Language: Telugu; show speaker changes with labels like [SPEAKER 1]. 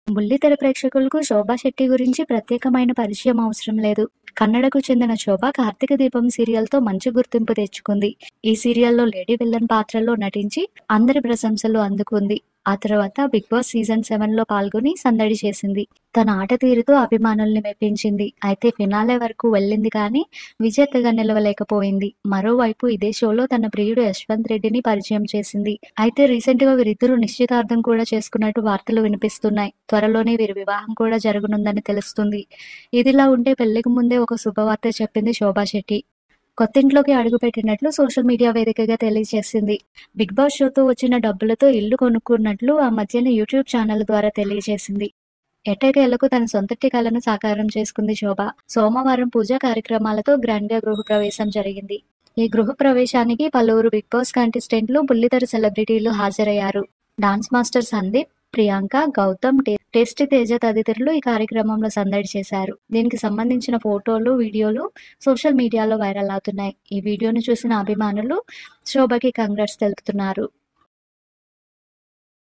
[SPEAKER 1] బుల్లితెర ప్రేక్షకులకు శోభా శెట్టి గురించి ప్రత్యేకమైన పరిచయం అవసరం లేదు కన్నడకు చెందిన శోభ కార్తీక దీపం సీరియల్ తో మంచి గుర్తింపు తెచ్చుకుంది ఈ సీరియల్లో లేడీ విల్లన్ పాత్రలో నటించి అందరి ప్రశంసలు అందుకుంది ఆ తర్వాత బిగ్ బాస్ సీజన్ సెవెన్ లో పాల్గొని సందడి చేసింది తన ఆట తీరుతో అభిమానుల్ని మెప్పించింది అయితే ఫినాలే వరకు వెళ్ళింది కానీ విజేతగా నిలవలేకపోయింది మరోవైపు ఇదే షోలో తన ప్రియుడు యశ్వంత్ రెడ్డిని పరిచయం చేసింది అయితే రీసెంట్ గా వీరిద్దరూ నిశ్చితార్థం కూడా చేసుకున్నట్టు వార్తలు వినిపిస్తున్నాయి త్వరలోనే వీరి వివాహం కూడా జరగనుందని తెలుస్తుంది ఇదిలా ఉంటే పెళ్లికి ముందే ఒక శుభవార్త చెప్పింది శోభా శెట్టి కొత్తింట్లోకి అడుగుపెట్టినట్లు సోషల్ మీడియా వేదికగా తెలియజేసింది బిగ్ బాస్ షోతో వచ్చిన డబ్బులతో ఇల్లు కొనుక్కున్నట్లు ఆ మధ్యన యూట్యూబ్ ఛానల్ ద్వారా తెలియజేసింది ఎట్టకేలకు తన సొంతటి కలను సాకారం చేసుకుంది శోభ సోమవారం పూజా కార్యక్రమాలతో గ్రాండ్ గా గృహప్రవేశం జరిగింది ఈ గృహప్రవేశానికి పలువురు బిగ్ బాస్ కంటెస్టెంట్లు బుల్లితెర సెలబ్రిటీలు హాజరయ్యారు డాన్స్ మాస్టర్ సందీప్ ప్రియాంక గౌతమ్ టే- టేస్టీ తేజ తదితరులు ఈ కార్యక్రమంలో సందడి చేశారు దీనికి సంబంధించిన ఫోటోలు వీడియోలు సోషల్ మీడియాలో వైరల్ అవుతున్నాయి ఈ వీడియోను చూసిన అభిమానులు శోభకి కంగ్రాట్స్ తెలుపుతున్నారు